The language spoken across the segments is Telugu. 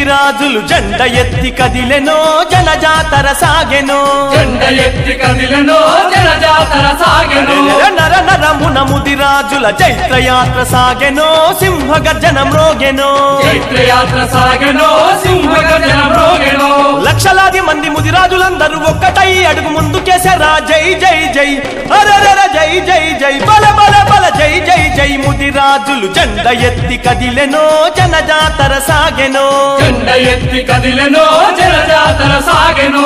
ముదిరాజులు జెండ ఎత్తి కదిలెనో జనజాతర సాగెనో జెండ ఎత్తి కదిలెనో జనజాతర సాగెను నర నరమున ముదిరాజుల చైత్రయాత్ర సాగెనో సింహ గర్జన మ్రోగెనో చైత్రయాత్ర సాగెను సింహ గర్జన మ్రోగెను లక్షలాది మంది ముదిరాజులందరూ ఒక్కటై అడుగు ముందుకేసరా జై జై జై అరరర జై జై జై బల బల బల జై జై జై ముదిరాజులు జెండ ఎత్తి కదిలెనో జనజాతర సాగెనో జెండ ఎత్తి కదిలెనో జనజాతర సాగెను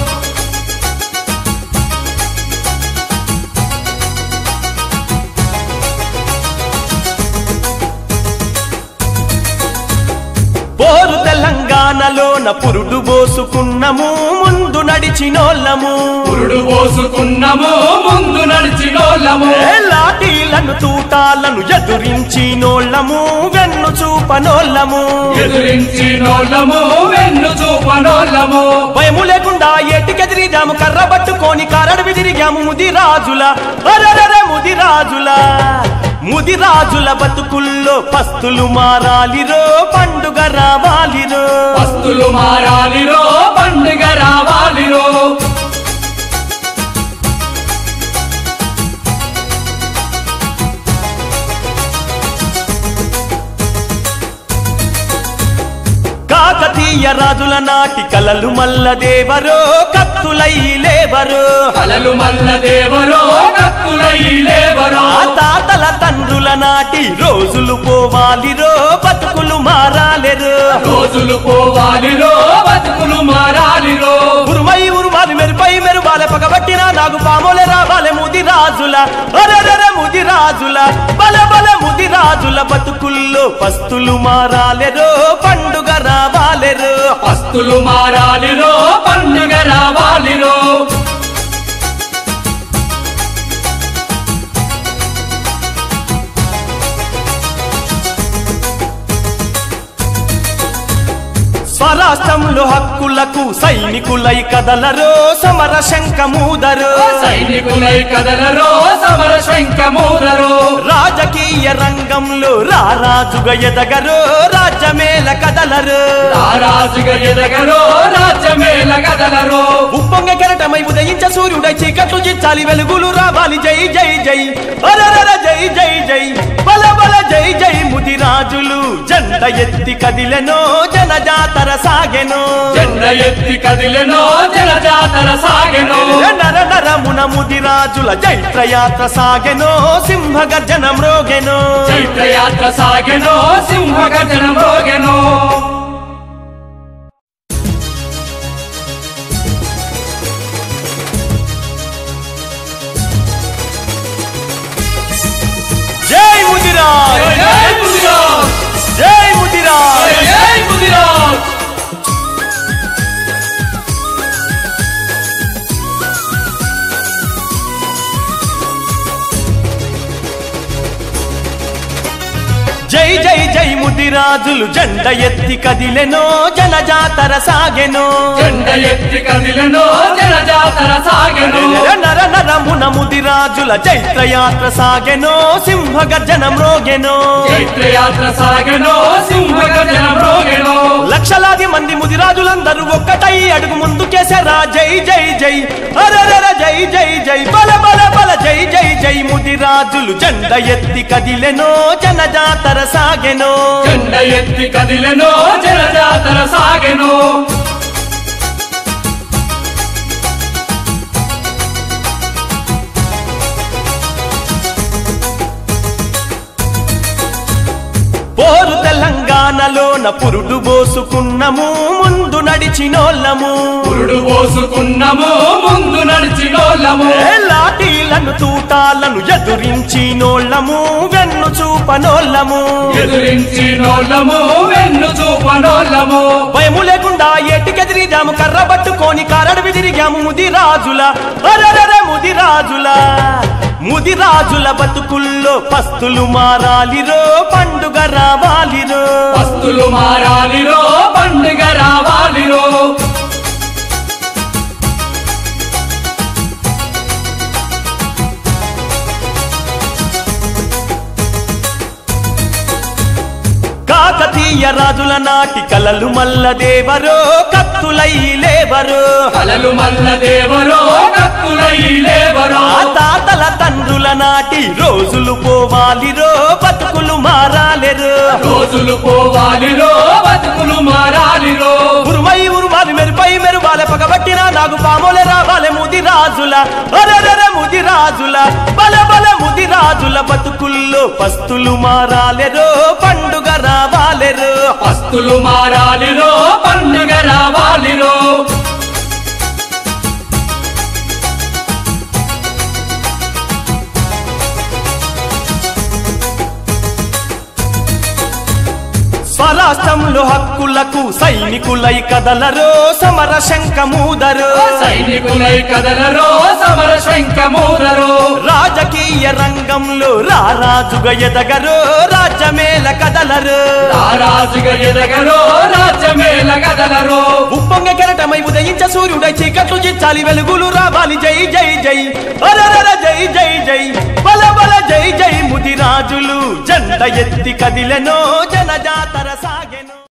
పోరు తెలంగాణలోన పురుడు పోసుకున్నము ముందు నడిచినోళ్ళము పురుడు పోసుకున్నము ముందు నడిచినోళ్ళము ఏ లాఠీలను తూటాలను ఎదురించినోళ్ళము వెన్ను చూపనోళ్ళము ఎదురించినోళ్ళము వెన్ను చూపనోళ్ళము భయము లేకుండా ఏటికెదిరిగాము కర్ర పట్టుకొని కరడు తిరిగాము ముదిరాజుల అరరర ముదిరాజుల ముదిరాజుల బతుకుల్లో పస్తులు మారాలిరో పండుగ రావాలిరో పస్తులు మారాలిరో పండుగ రావాలిరో కాకతీయ రాజుల నాటి కలలు మల్లదేవరో కత్తులై లేవరో కలలు మల్ల దేవరో కత్తులై లేవరో ఆ తాతల తండ్రుల నాటి రోజులు పోవాలిరో బతుకులు మారాలిరో రోజులు పోవాలిరో బతుకులు మారాలిరో ఉరుమై ఉరుమాలి మెరుపై మెరువాలె పగబట్టిన నాగు పాములే రావాలె ముది రాజుల అరరర ముది రాజుల బల బల ముది రాజుల బతుకుల్లో పస్తులు మారాలెరో పండుగ రావాలెరో పస్తులు మారాలిరో పండుగ రావాలిరో స్వరాష్ట్రంలో హక్కులకు సైనికులై కదలరో సమర శంఖమూదరో సైనికులై కదలరో సమర శంఖమూరరో రాజకీయ రంగంలో రారాజుగా ఎదగరో రాజ్యమేల కదలరో రారాజుగా ఎదగరో రాజ్యమేల కదలరో ఉప్పొంగ కెరటమై ఉదయించ సూర్యుడై చీకట్లు చిచ్చాలి వెలుగులు రావాలి జై జై జై అరరర జై జై జై బల బల జై జై ముదిరాజులు జెండ ఎత్తి కదిలెనో జనజాతర సాగెనో జెండ ఎత్తి కదిలెనో జనజాతర సాగెను నర నరమున ముదిరాజుల చైత్రయాత్ర సాగెనో సింహ గర్జన మ్రోగెనో చైత్రయాత్ర సాగెను సింహ గర్జన మ్రోగెను జై ముదిరాజ్ జై ముదిరాజ్! జై ముదిరాజ్ జై ముదిరాజ్! జై జై జై ముదిరాజులు జెండ ఎత్తి కదిలెనో జనజాతర సాగెనో జెండ ఎత్తి కదిలెనో జనజాతర సాగెను నర నరమున ముదిరాజుల చైత్రయాత్ర సాగెనో సింహ గర్జన మ్రోగెనో చైత్రయాత్ర సాగెను సింహ గర్జన మ్రోగెను లక్షలాది మంది ముదిరాజులందరూ ఒక్కటై అడుగు ముందుకేసరా జై జై జై అరరర జై జై జై బల బల బల జై జై జై ముదిరాజులు జెండ ఎత్తి కదిలెనో జనజాతర సాగెనో జెండ ఎత్తి కదిలెనో జనజాతర సాగెను పోరు తెలంగాణలోన పురుడు పోసుకున్నము ముందు నడిచినోళ్ళము పురుడు పోసుకున్నము ముందు నడిచినోళ్ళము ఏ లాఠీలను తూటాలను ఎదురించినోళ్ళము వెన్ను చూపనోళ్ళము ఎదురించినోళ్ళము వెన్ను చూపనోళ్ళము భయము లేకుండా ఏటికెదిరిగాము కర్ర పట్టుకొని కారడు తిరిగాము ముదిరాజుల అరరర ముదిరాజుల ముదిరాజుల బతుకుల్లో పస్తులు మారాలిరో పండుగ రావాలిరో పస్తులు మారాలిరో పండుగ రావాలిరో కాకతీయ రాజుల నాటి కలలు మల్ల దేవరో కత్తులై లేవరో కలలు మల్ల దేవరో కత్తులై లేవరో ఆ తాతల తండ్రుల నాటి రోజులు పోవాలిరో బతుకులు మారాలిరో రోజులు పోవాలిరో బతుకులు మారాలిరో ఉరుమై ఉరుమాలి మెరుపై మెరువాలె పగబట్టిన నాగు పాములే రావాలె ముది రాజుల అరెరెర ముది రాజుల బల బల ముది రాజుల బతుకుల్లో పస్తులు మారాలెరో పండుగ రావాలెరో పస్తులు మారాలిరో పండుగ రావాలిరో స్వరాష్ట్రంలో హక్కులకు సైనికులై కదలరో సమర శంఖమూదరో సైనికులై కదలరో సమర శంఖమూరరో రాజకీయ రంగంలో రారాజుగా ఎదగరో రాజ్యమేల కదలరో రారాజుగా ఎదగరో రాజ్యమేల కదలరో ఉప్పొంగ కెరటమై ఉదయించ సూర్యుడై చీకట్లు చిచ్చాలి వెలుగులు రావాలి జై జై జై అరరర జై జై జై బల బల జై జై ముదిరాజులు జెండ ఎత్తి కదిలెనో జనజాతర సాగెను